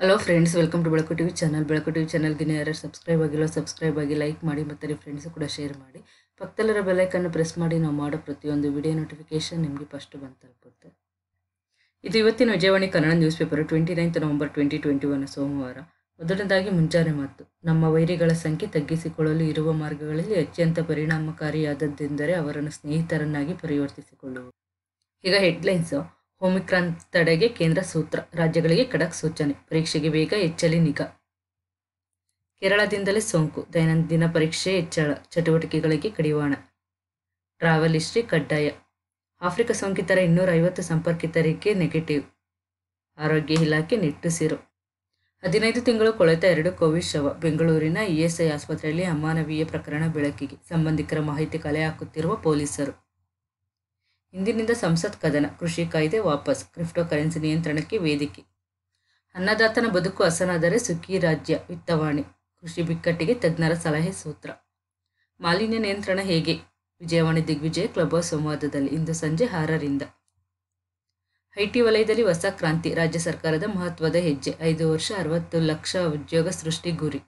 hello friends welcome to Belaku TV channel Belaku TV ಚಾನಲ್ಗೆ ಯಾರು subscribe ಆಗಿಲ್ಲ ಸಬ್ಸ್ಕ್ರೈಬ್ ಆಗಿ ಲೈಕ್ ಮಾಡಿ ಮತ್ತು ನಿಮ್ಮ ಫ್ರೆಂಡ್ಸು ಕೂಡ ಶೇರ್ ಮಾಡಿ ಪಕ್ಕದಲ್ಲಿರೋ ಬೆಲ್ಲೈಕನ್ನು ಪ್ರೆಸ್ ಮಾಡಿ ನಾವು ಮಾಡೋ ಪ್ರತಿಯೊಂದು ವಿಡಿಯೋ ನೋಟಿಫಿಕೇಷನ್ ನಿಮಗೆ ಫಸ್ಟ್ ಬಂದು ತಲುಪುತ್ತೆ ಇದು ಇವತ್ತಿನ Vijayavani Kannada news paper twenty ninth November twenty twenty one ಸೋಮವಾರ ಮೊದಲನೇದಾಗಿ ಮುಂಜಾನೆ ಮಾತು ನಮ್ಮ ವೈರಿಗಳ ಸಂಖ್ಯೆ ತಗ್ಗಿಸಿಕೊಳ್ಳಲು ಇರುವ ಮಾರ್ಗಗಳಲ್ಲಿ ಅತ್ಯಂತ ಪರಿಣಾಮಕಾರಿಯಾದದ್ದೆಂದರೆ ಅವರನ್ನು ಸ್ನೇಹಿತರನ್ನಾಗಿ ಪರಿವರ್ತಿಸಿಕೊಳ್ಳುವುದು ಈಗ ಹೆಡ್ಲೈನ್ಸು ಒಮಿಕ್ರಾನ್ ತಡೆಗೆ ಕೇಂದ್ರ ಸೂತ್ರ ರಾಜ್ಯಗಳಿಗೆ ಖಡಕ್ ಸೂಚನೆ ಪರೀಕ್ಷೆಗೆ ಬೇಗ ಹೆಚ್ಚಲಿ ನಿಗಾ ಕೇರಳದಿಂದಲೇ ಸೋಂಕು ದೈನಂದಿನ ಪರೀಕ್ಷೆ ಹೆಚ್ಚಳ ಚಟುವಟಿಕೆಗಳಿಗೆ ಕಡಿವಾಣ ಟ್ರಾವೆಲ್ ಹಿಸ್ಟ್ರಿ ಕಡ್ಡಾಯ ಆಫ್ರಿಕಾ ಸೋಂಕಿತರ ಇನ್ನೂರ ಐವತ್ತು ಸಂಪರ್ಕಿತರಿಗೆ ನೆಗೆಟಿವ್ ಆರೋಗ್ಯ ಇಲಾಖೆ ನಿಟ್ಟುಸಿರು ಹದಿನೈದು ತಿಂಗಳು ಕೊಳೆತ ಎರಡು ಕೋವಿಡ್ ಶವ ಬೆಂಗಳೂರಿನ ಇಎಸ್ಐ ಆಸ್ಪತ್ರೆಯಲ್ಲಿ ಅಮಾನವೀಯ ಪ್ರಕರಣ ಬೆಳಕಿಗೆ ಸಂಬಂಧಿಕರ ಮಾಹಿತಿ ಕಲೆ ಹಾಕುತ್ತಿರುವ ಪೊಲೀಸರು ಇಂದಿನಿಂದ ಸಂಸತ್ ಕದನ ಕೃಷಿ ಕಾಯ್ದೆ ವಾಪಸ್ ಕ್ರಿಪ್ಟೋ ಕರೆನ್ಸಿ ನಿಯಂತ್ರಣಕ್ಕೆ ವೇದಿಕೆ ಅನ್ನದಾತನ ಬದುಕು ಹಸನಾದರೆ ಸುಖಿ ರಾಜ್ಯ ವಿತ್ತವಾಣಿ ಕೃಷಿ ಬಿಕ್ಕಟ್ಟಿಗೆ ತಜ್ಞರ ಸಲಹೆ ಸೂತ್ರ ಮಾಲಿನ್ಯ ನಿಯಂತ್ರಣ ಹೇಗೆ ವಿಜಯವಾಣಿ ದಿಗ್ವಿಜಯ ಕ್ಲಬ್ ಹೌಸ್ ಸಂವಾದದಲ್ಲಿ ಇಂದು ಸಂಜೆ ಆರರಿಂದ ಐಟಿ ವಲಯದಲ್ಲಿ ಹೊಸ ಕ್ರಾಂತಿ ರಾಜ್ಯ ಸರ್ಕಾರದ ಮಹತ್ವದ ಹೆಜ್ಜೆ ಐದು ವರ್ಷ ಅರವತ್ತು ಲಕ್ಷ ಉದ್ಯೋಗ ಸೃಷ್ಟಿ ಗುರಿ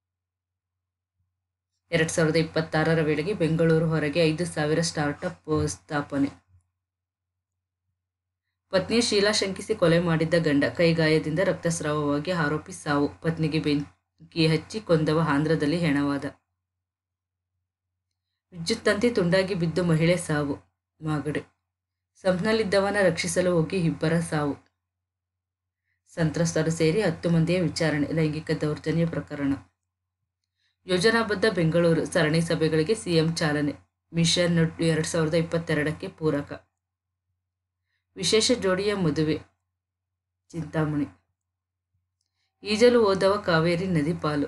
ಎರಡು ಸಾವಿರದ ಇಪ್ಪತ್ತಾರರ ವೇಳೆಗೆ ಬೆಂಗಳೂರು ಹೊರಗೆ ಐದು ಸಾವಿರ ಸ್ಟಾರ್ಟ್ಅಪ್ ಸ್ಥಾಪನೆ ಪತ್ನಿಯ ಶೀಲಾ ಶಂಕಿಸಿ ಕೊಲೆ ಮಾಡಿದ್ದ ಗಂಡ ಕೈಗಾಯದಿಂದ ರಕ್ತಸ್ರಾವವಾಗಿ ಆರೋಪಿ ಸಾವು ಪತ್ನಿಗೆ ಬೆಂಕಿ ಹಚ್ಚಿ ಕೊಂದವ ಆಂಧ್ರದಲ್ಲಿ ಹೆಣವಾದ ವಿದ್ಯುತ್ ತಂತಿ ತುಂಡಾಗಿ ಬಿದ್ದು ಮಹಿಳೆ ಸಾವು ಮಾಗಡೆ ಸಂಪ್ನಲ್ಲಿದ್ದವನ ರಕ್ಷಿಸಲು ಹೋಗಿ ಇಬ್ಬರ ಸಾವು ಸಂತ್ರಸ್ತರು ಸೇರಿ ಹತ್ತು ಮಂದಿಯ ವಿಚಾರಣೆ ಲೈಂಗಿಕ ದೌರ್ಜನ್ಯ ಪ್ರಕರಣ ಯೋಜನಾಬದ್ಧ ಬೆಂಗಳೂರು ಸರಣಿ ಸಭೆಗಳಿಗೆ ಸಿಎಂ ಚಾಲನೆ ಮಿಷನ್ ಎರಡು ಸಾವಿರದ ಇಪ್ಪತ್ತೆರಡಕ್ಕೆ ಪೂರಕ ವಿಶೇಷ ಜೋಡಿಯ ಮದುವೆ ಚಿಂತಾಮಣಿ ಈಜಲು ಹೋದವ ಕಾವೇರಿ ನದಿ ಪಾಲು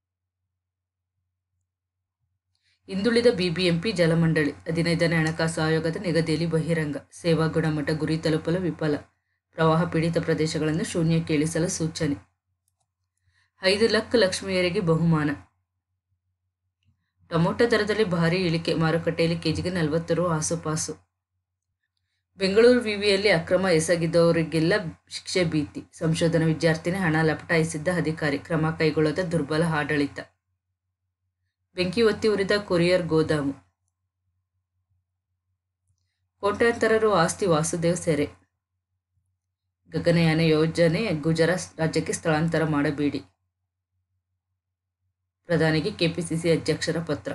ಹಿಂದುಳಿದ ಬಿಬಿಎಂಪಿ ಜಲಮಂಡಳಿ ಹದಿನೈದನೇ ಹಣಕಾಸು ಆಯೋಗದ ನಿಗದಿಯಲ್ಲಿ ಬಹಿರಂಗ ಸೇವಾ ಗುಣಮಟ್ಟ ಗುರಿ ತಲುಪಲು ವಿಫಲ ಪ್ರವಾಹ ಪೀಡಿತ ಪ್ರದೇಶಗಳನ್ನು ಶೂನ್ಯಕ್ಕೆ ಇಳಿಸಲು ಸೂಚನೆ ಐದು ಲಕ್ಷ ಲಕ್ಷ್ಮಿಯರಿಗೆ ಬಹುಮಾನ ಟೊಮೊಟೊ ದರದಲ್ಲಿ ಭಾರೀ ಇಳಿಕೆ ಮಾರುಕಟ್ಟೆಯಲ್ಲಿ ಕೆಜಿಗೆ ನಲವತ್ತು ರು ಆಸುಪಾಸು ಬೆಂಗಳೂರು ವಿವಿಯಲ್ಲಿ ಅಕ್ರಮ ಎಸಗಿದವರಿಗೆಲ್ಲ ಶಿಕ್ಷೆ ಭೀತಿ ಸಂಶೋಧನಾ ವಿದ್ಯಾರ್ಥಿನಿ ಹಣ ಲಪಟಾಯಿಸಿದ್ದ ಅಧಿಕಾರಿ ಕ್ರಮ ಕೈಗೊಳ್ಳದ ದುರ್ಬಲ ಆಡಳಿತ ಬೆಂಕಿ ಒತ್ತಿ ಉರಿದ ಕೊರಿಯರ್ ಗೋದಾಮು ಕೋಟ್ಯಾಂತರ ರು ಆಸ್ತಿ ವಾಸುದೇವ್ ಸೆರೆ ಗಗನಯಾನ ಯೋಜನೆ ಗುಜರಾತ್ ರಾಜ್ಯಕ್ಕೆ ಸ್ಥಳಾಂತರ ಮಾಡಬೇಡಿ ಪ್ರಧಾನಿಗೆ ಕೆಪಿಸಿಸಿ ಅಧ್ಯಕ್ಷರ ಪತ್ರ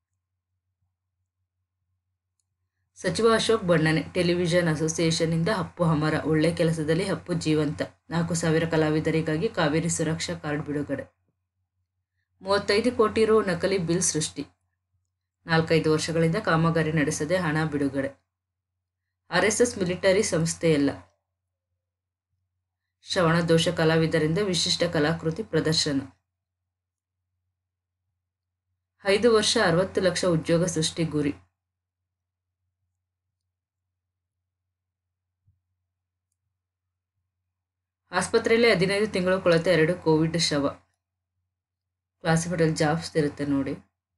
ಸಚಿವ ಅಶೋಕ್ ಬಣ್ಣನೆ ಟೆಲಿವಿಷನ್ ಅಸೋಸಿಯೇಷನ್ನಿಂದ ಹಪ್ಪು ಅಮರ ಒಳ್ಳೆ ಕೆಲಸದಲ್ಲಿ ಹಪ್ಪು ಜೀವಂತ ನಾಲ್ಕು ಸಾವಿರ ಕಲಾವಿದರಿಗಾಗಿ ಕಾವೇರಿ ಸುರಕ್ಷಾ ಕಾರ್ಡ್ ಬಿಡುಗಡೆ ಮೂವತ್ತೈದು ಕೋಟಿ ರು ನಕಲಿ ಬಿಲ್ ಸೃಷ್ಟಿ ನಾಲ್ಕೈದು ವರ್ಷಗಳಿಂದ ಕಾಮಗಾರಿ ನಡೆಸದೆ ಹಣ ಬಿಡುಗಡೆ ಆರ್ಎಸ್ಎಸ್ ಮಿಲಿಟರಿ ಸಂಸ್ಥೆಯಲ್ಲ ಶ್ರವಣ ದೋಷ ಕಲಾವಿದರಿಂದ ವಿಶಿಷ್ಟ ಕಲಾಕೃತಿ ಪ್ರದರ್ಶನ ಐದು ವರ್ಷ ಅರವತ್ತು ಲಕ್ಷ ಉದ್ಯೋಗ ಸೃಷ್ಟಿ ಗುರಿ ಆಸ್ಪತ್ರೆಯಲ್ಲಿ ಹದಿನೈದು ತಿಂಗಳು ಕೊಳೆತ ಎರಡು ಕೋವಿಡ್ ಶವ ಕ್ಲಾಸಿಫೈಡಲ್ ಜಾಬ್ಸ್ ಇರುತ್ತೆ ನೋಡಿ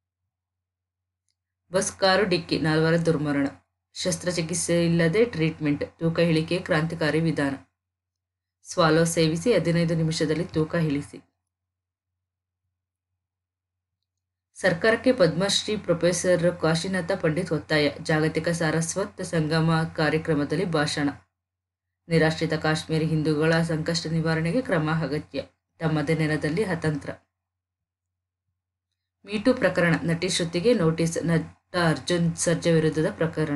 ಬಸ್ ಕಾರು ಡಿಕ್ಕಿ ನಾಲ್ವರ ದುರ್ಮರಣ ಶಸ್ತ್ರಚಿಕಿತ್ಸೆ ಇಲ್ಲದೆ ಟ್ರೀಟ್ಮೆಂಟ್ ತೂಕ ಇಳಿಕೆ ಕ್ರಾಂತಿಕಾರಿ ವಿಧಾನ ಸ್ವಾಲೋ ಸೇವಿಸಿ ಹದಿನೈದು ನಿಮಿಷದಲ್ಲಿ ತೂಕ ಇಳಿಸಿ ಸರ್ಕಾರಕ್ಕೆ ಪದ್ಮಶ್ರೀ ಪ್ರೊಫೆಸರ್ ಕಾಶಿನಾಥ ಪಂಡಿತ್ ಒತ್ತಾಯ ಜಾಗತಿಕ ಸಾರಸ್ವತ್ ಸಂಗಮ ಕಾರ್ಯಕ್ರಮದಲ್ಲಿ ಭಾಷಣ ನಿರಾಶ್ರಿತ ಕಾಶ್ಮೀರಿ ಹಿಂದೂಗಳ ಸಂಕಷ್ಟ ನಿವಾರಣೆಗೆ ಕ್ರಮ ಅಗತ್ಯ ತಮ್ಮದೇ ನೆಲದಲ್ಲಿ ಅತಂತ್ರ ಮೀಟು ಪ್ರಕರಣ ನಟಿ ಶ್ರುತಿಗೆ ನೋಟಿಸ್ ನಟ ಅರ್ಜುನ್ ಸರ್ಜಾ ವಿರುದ್ಧದ ಪ್ರಕರಣ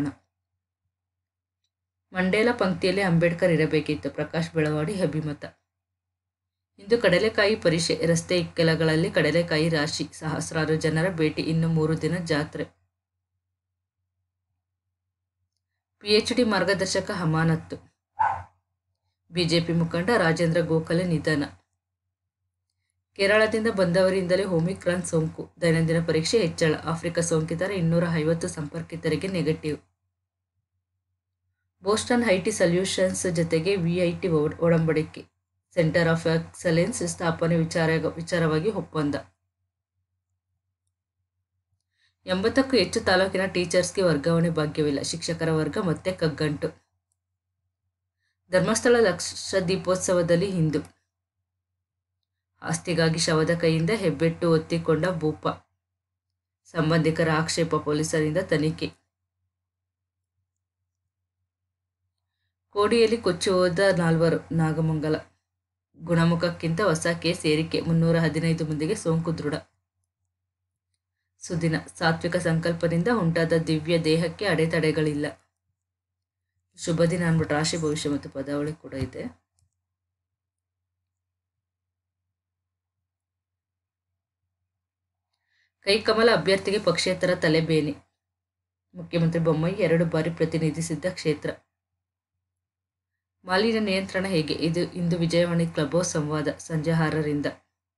ಮಂಡೇಲ ಪಂಕ್ತಿಯಲ್ಲಿ ಅಂಬೇಡ್ಕರ್ ಇರಬೇಕಿತ್ತು ಪ್ರಕಾಶ್ ಬೆಳವಾಡಿ ಅಭಿಮತ ಇಂದು ಕಡಲೆಕಾಯಿ ಪರಿಷೆ ರಸ್ತೆ ಇಕ್ಕೆಲಗಳಲ್ಲಿ ಕಡಲೆಕಾಯಿ ರಾಶಿ ಸಹಸ್ರಾರು ಜನರ ಭೇಟಿ ಇನ್ನು ಮೂರು ದಿನ ಜಾತ್ರೆ ಪಿಎಚ್ಡಿ ಮಾರ್ಗದರ್ಶಕ ಅಮಾನತ್ತು ಬಿಜೆಪಿ ಮುಖಂಡ ರಾಜೇಂದ್ರ ಗೋಖಲೆ ನಿಧನ ಕೇರಳದಿಂದ ಬಂದವರಿಂದಲೇ ಒಮಿಕ್ರಾನ್ ಸೋಂಕು ದೈನಂದಿನ ಪರೀಕ್ಷೆ ಹೆಚ್ಚಳ ಆಫ್ರಿಕಾ ಸೋಂಕಿತರ ಇನ್ನೂರ ಐವತ್ತು ಸಂಪರ್ಕಿತರಿಗೆ ನೆಗೆಟಿವ್ ಬೋಸ್ಟನ್ ಐಟಿ ಸೊಲ್ಯೂಷನ್ಸ್ ಜೊತೆಗೆ ವಿಐಟಿ ಒಡಂಬಡಿಕೆ ಸೆಂಟರ್ ಆಫ್ ಎಕ್ಸಲೆನ್ಸ್ ಸ್ಥಾಪನೆ ವಿಚಾರ ವಿಚಾರವಾಗಿ ಒಪ್ಪಂದ ಎಂಬತ್ತಕ್ಕೂ ಹೆಚ್ಚು ತಾಲೂಕಿನ ಟೀಚರ್ಸ್ಗೆ ವರ್ಗಾವಣೆ ಭಾಗ್ಯವಿಲ್ಲ ಶಿಕ್ಷಕರ ವರ್ಗ ಮತ್ತೆ ಕಗ್ಗಂಟು ಧರ್ಮಸ್ಥಳ ಲಕ್ಷ ದೀಪೋತ್ಸವದಲ್ಲಿ ಹಿಂದೂ ಆಸ್ತಿಗಾಗಿ ಶವದ ಕೈಯಿಂದ ಹೆಬ್ಬೆಟ್ಟು ಒತ್ತಿಕೊಂಡ ಭೂಪ ಸಂಬಂಧಿಕರ ಆಕ್ಷೇಪ ಪೊಲೀಸರಿಂದ ತನಿಖೆ ಕೋಡಿಯಲ್ಲಿ ಕೊಚ್ಚಿ ಹೋದ ನಾಲ್ವರು ನಾಗಮಂಗಲ ಗುಣಮುಖಕ್ಕಿಂತ ಹೊಸ ಕೇಸ್ ಏರಿಕೆ ಮುನ್ನೂರ ಹದಿನೈದು ಮಂದಿಗೆ ಸೋಂಕು ದೃಢ ಸುದಿನ ಸಾತ್ವಿಕ ಸಂಕಲ್ಪದಿಂದ ಉಂಟಾದ ದಿವ್ಯ ದೇಹಕ್ಕೆ ಅಡೆತಡೆಗಳಿಲ್ಲ ಶುಭ ದಿನ ಅಂದ್ಬಿಟ್ಟು ರಾಶಿ ಭವಿಷ್ಯ ಮತ್ತು ಪದಾವಳಿ ಕೂಡ ಇದೆ ಕೈಕಮಲ ಅಭ್ಯರ್ಥಿಗೆ ಪಕ್ಷೇತರ ತಲೆಬೇನೆ ಮುಖ್ಯಮಂತ್ರಿ ಬೊಮ್ಮಾಯಿ ಎರಡು ಬಾರಿ ಪ್ರತಿನಿಧಿಸಿದ್ದ ಕ್ಷೇತ್ರ ಮಾಲಿನ್ಯ ನಿಯಂತ್ರಣ ಹೇಗೆ ಇದು ಇಂದು ವಿಜಯವಾಣಿ ಕ್ಲಬ್ ಹೌಸ್ ಸಂವಾದ ಸಂಜೆ ಆರರಿಂದ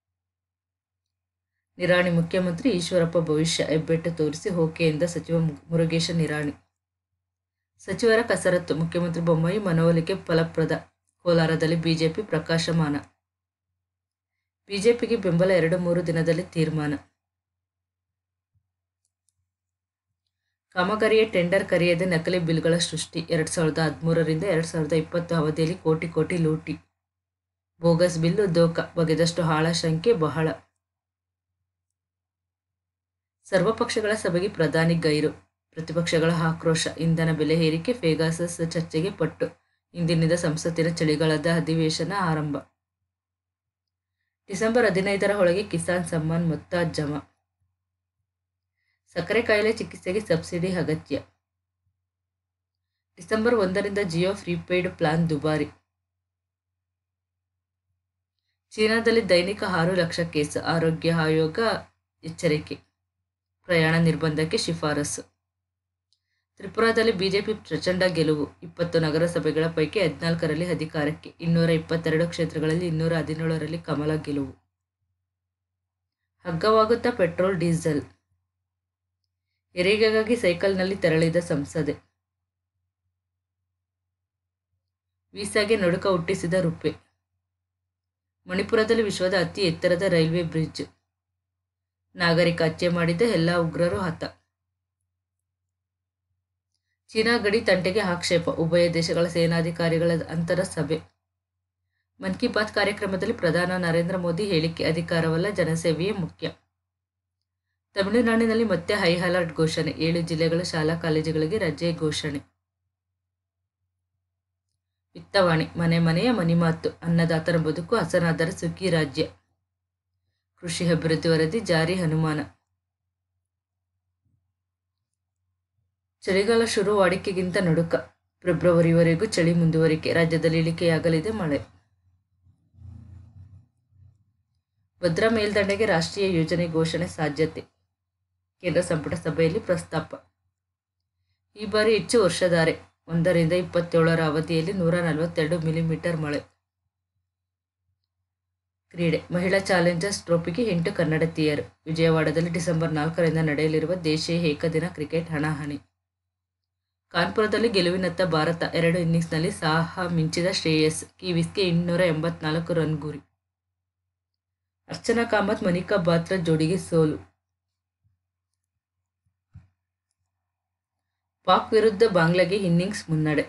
ನಿರಾಣಿ ಮುಖ್ಯಮಂತ್ರಿ ಈಶ್ವರಪ್ಪ ಭವಿಷ್ಯ ಹೆಬ್ಬೆಟ್ಟು ತೋರಿಸಿ ಹೋಕೆಯಿಂದ ಸಚಿವ ಮುರುಗೇಶ ನಿರಾಣಿ ಸಚಿವರ ಕಸರತ್ತು ಮುಖ್ಯಮಂತ್ರಿ ಬೊಮ್ಮಾಯಿ ಮನವೊಲಿಕೆ ಫಲಪ್ರದ ಕೋಲಾರದಲ್ಲಿ ಬಿಜೆಪಿ ಪ್ರಕಾಶಮಾನ ಬಿಜೆಪಿಗೆ ಬೆಂಬಲ ಎರಡು ಮೂರು ದಿನದಲ್ಲಿ ತೀರ್ಮಾನ ಕಾಮಗಾರಿಯ ಟೆಂಡರ್ ಕರೆಯದೆ ನಕಲಿ ಬಿಲ್ಗಳ ಸೃಷ್ಟಿ ಎರಡು ಸಾವಿರದ ಹದಿಮೂರರಿಂದ ಎರಡು ಸಾವಿರದ ಇಪ್ಪತ್ತು ಅವಧಿಯಲ್ಲಿ ಕೋಟಿ ಕೋಟಿ ಲೂಟಿ ಬೋಗಸ್ ಬಿಲ್ಲು ದೋಖ ಬಗೆದಷ್ಟು ಹಾಳ ಶಂಕೆ ಬಹಳ ಸರ್ವಪಕ್ಷಗಳ ಸಭೆಗೆ ಪ್ರಧಾನಿ ಗೈರು ಪ್ರತಿಪಕ್ಷಗಳ ಆಕ್ರೋಶ ಇಂಧನ ಬೆಲೆ ಏರಿಕೆ ಫೇಗಾಸಸ್ ಚರ್ಚೆಗೆ ಪಟ್ಟು ಇಂದಿನಿಂದ ಸಂಸತ್ತಿನ ಚಳಿಗಾಲದ ಅಧಿವೇಶನ ಆರಂಭ ಡಿಸೆಂಬರ್ ಹದಿನೈದರ ಒಳಗೆ ಕಿಸಾನ್ ಸಮ್ಮಾನ್ ಮೊತ್ತ ಜಮಾ ಸಕ್ಕರೆ ಕಾಯಿಲೆ ಚಿಕಿತ್ಸೆಗೆ ಸಬ್ಸಿಡಿ ಅಗತ್ಯ ಡಿಸೆಂಬರ್ ಒಂದರಿಂದ ಜಿಯೋ ಪ್ರೀಪೇಯ್ಡ್ ಪ್ಲಾನ್ ದುಬಾರಿ ಚೀನಾದಲ್ಲಿ ದೈನಿಕ ಆರು ಲಕ್ಷ ಕೇಸ್ ಆರೋಗ್ಯ ಆಯೋಗ ಎಚ್ಚರಿಕೆ ಪ್ರಯಾಣ ನಿರ್ಬಂಧಕ್ಕೆ ಶಿಫಾರಸು ತ್ರಿಪುರಾದಲ್ಲಿ ಬಿಜೆಪಿ ಪ್ರಚಂಡ ಗೆಲುವು ಇಪ್ಪತ್ತು ನಗರಸಭೆಗಳ ಪೈಕಿ ಹದಿನಾಲ್ಕರಲ್ಲಿ ಅಧಿಕಾರಕ್ಕೆ ಇನ್ನೂರ ಇಪ್ಪತ್ತೆರಡು ಕ್ಷೇತ್ರಗಳಲ್ಲಿ ಇನ್ನೂರ ಹದಿನೇಳರಲ್ಲಿ ಕಮಲ ಗೆಲುವು ಹಗ್ಗವಾಗುತ್ತಾ ಪೆಟ್ರೋಲ್ ಡೀಸೆಲ್ ಹೆರಿಗೆಗಾಗಿ ಸೈಕಲ್ನಲ್ಲಿ ತೆರಳಿದ ಸಂಸದೆ ವೀಸಾಗೆ ನಡುಕ ಹುಟ್ಟಿಸಿದ ರುಪೆ ಮಣಿಪುರದಲ್ಲಿ ವಿಶ್ವದ ಅತಿ ಎತ್ತರದ ರೈಲ್ವೆ ಬ್ರಿಡ್ಜ್ ನಾಗರಿಕ ಹತ್ಯೆ ಮಾಡಿದ ಎಲ್ಲ ಉಗ್ರರು ಹತ ಚೀನಾ ಗಡಿ ತಂಟೆಗೆ ಆಕ್ಷೇಪ ಉಭಯ ದೇಶಗಳ ಸೇನಾಧಿಕಾರಿಗಳ ಅಂತರ ಸಭೆ ಮನ್ ಕಿ ಬಾತ್ ಕಾರ್ಯಕ್ರಮದಲ್ಲಿ ಪ್ರಧಾನ ನರೇಂದ್ರ ಮೋದಿ ಹೇಳಿಕೆ ಅಧಿಕಾರವಲ್ಲ ಜನಸೇವೆಯೇ ಮುಖ್ಯ ತಮಿಳುನಾಡಿನಲ್ಲಿ ಮತ್ತೆ ಹೈ ಅಲರ್ಟ್ ಘೋಷಣೆ ಏಳು ಜಿಲ್ಲೆಗಳ ಶಾಲಾ ಕಾಲೇಜುಗಳಿಗೆ ರಜೆ ಘೋಷಣೆ ವಿತ್ತವಾಣಿ ಮನೆ ಮನೆಯ ಮನಿಮಾತು ಅನ್ನದಾತರ ಬದುಕು ಹಸನಾದರ ಸುಖಿ ರಾಜ್ಯ ಕೃಷಿ ಅಭಿವೃದ್ಧಿ ವರದಿ ಜಾರಿ ಅನುಮಾನ ಚಳಿಗಾಲ ಶುರು ವಾಡಿಕೆಗಿಂತ ನಡುಕ ಫೆಬ್ರವರಿವರೆಗೂ ಚಳಿ ಮುಂದುವರಿಕೆ ರಾಜ್ಯದಲ್ಲಿ ಇಳಿಕೆಯಾಗಲಿದೆ ಮಳೆ ಭದ್ರಾ ಮೇಲ್ದಂಡೆಗೆ ರಾಷ್ಟ್ರೀಯ ಯೋಜನೆ ಘೋಷಣೆ ಸಾಧ್ಯತೆ ಕೇಂದ್ರ ಸಂಪುಟ ಸಭೆಯಲ್ಲಿ ಪ್ರಸ್ತಾಪ ಈ ಬಾರಿ ಹೆಚ್ಚು ವರ್ಷಧಾರೆ ಒಂದರಿಂದ ಇಪ್ಪತ್ತೇಳರ ಅವಧಿಯಲ್ಲಿ ನೂರ ನಲವತ್ತೆರಡು ಮಿಲಿಮೀಟರ್ ಮಳೆ ಕ್ರೀಡೆ ಮಹಿಳಾ ಚಾಲೆಂಜರ್ಸ್ ಟ್ರೋಫಿಗೆ ಎಂಟು ಕನ್ನಡತಿಯರು ವಿಜಯವಾಡದಲ್ಲಿ ಡಿಸೆಂಬರ್ ನಾಲ್ಕರಿಂದ ನಡೆಯಲಿರುವ ದೇಶೀಯ ಏಕದಿನ ಕ್ರಿಕೆಟ್ ಹಣಾಹಣಿ ಕಾನ್ಪುರದಲ್ಲಿ ಗೆಲುವಿನತ್ತ ಭಾರತ ಎರಡು ಇನ್ನಿಂಗ್ಸ್ನಲ್ಲಿ ಸಾಹ ಮಿಂಚಿದ ಶ್ರೇಯಸ್ ಕಿವೀಸ್ಗೆ ಇನ್ನೂರ ಎಂಬತ್ನಾಲ್ಕು ರನ್ ಗುರಿ ಅರ್ಚನಾ ಕಾಮತ್ ಮನಿಕಾ ಬಾತ್ರ ಜೋಡಿಗೆ ಸೋಲು ಪಾಕ್ ವಿರುದ್ಧ ಬಾಂಗ್ಲಾಗೆ ಇನ್ನಿಂಗ್ಸ್ ಮುನ್ನಡೆ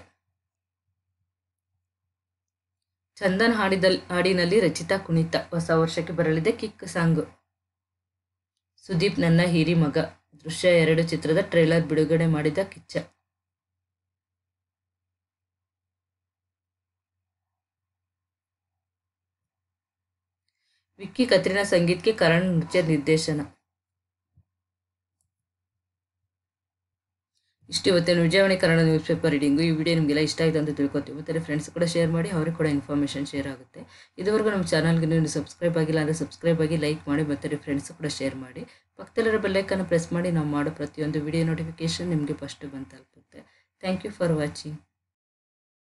ಚಂದನ್ ಹಾಡಿದಲ್ಲಿ ಹಾಡಿನಲ್ಲಿ ರಚಿತಾ ಕುಣಿತ ಹೊಸ ವರ್ಷಕ್ಕೆ ಬರಲಿದೆ ಕಿಕ್ ಸಾಂಗ್ ಸುದೀಪ್ ನನ್ನ ಹಿರಿ ಮಗ ದೃಶ್ಯ ಎರಡು ಚಿತ್ರದ ಟ್ರೇಲರ್ ಬಿಡುಗಡೆ ಮಾಡಿದ ಕಿಚ್ಚ ವಿಕ್ಕಿ ಕತ್ರಿನಾ ಸಂಗೀತ್ಗೆ ಕರಣ್ ನೃತ್ಯ ನಿರ್ದೇಶನ ಇಷ್ಟು ಇವತ್ತಿನ Vijayavani Kannada news paper reading ಈ ವಿಡಿಯೋ ನಿಮಗೆಲ್ಲ ಇಷ್ಟ ಆಯಿತು ಅಂತ ತಿಳ್ಕೊತೀವಿ ಮತ್ತು ಫ್ರೆಂಡ್ಸ್ ಕೂಡ ಶೇರ್ ಮಾಡಿ ಅವ್ರಿಗೆ ಕೂಡ ಇನ್ಫಾರ್ಮೇಷನ್ ಶೇರ್ ಆಗುತ್ತೆ ಇದುವರೆಗೂ ನಮ್ಮ ಚಾನಲ್ಗೆ ನೀವು ಸಬ್ಸ್ಕ್ರೈಬ್ ಆಗಿಲ್ಲ ಅಂದರೆ ಸಬ್ಸ್ಕ್ರೈಬ್ ಆಗಿ ಲೈಕ್ ಮಾಡಿ ಮತ್ತು ಫ್ರೆಂಡ್ಸ್ ಕೂಡ ಶೇರ್ ಮಾಡಿ ಪಕ್ಕದಲ್ಲಿರೋ ಬೆಲ್ಲೈಕನ್ನು ಪ್ರೆಸ್ ಮಾಡಿ ನಾವು ಮಾಡೋ ಪ್ರತಿಯೊಂದು ವಿಡಿಯೋ ನೋಟಿಫಿಕೇಷನ್ ನಿಮಗೆ ಫಸ್ಟ್ ಬಂದು ತಲುಪುತ್ತೆ ಥ್ಯಾಂಕ್ ಯು ಫಾರ್ ವಾಚಿಂಗ್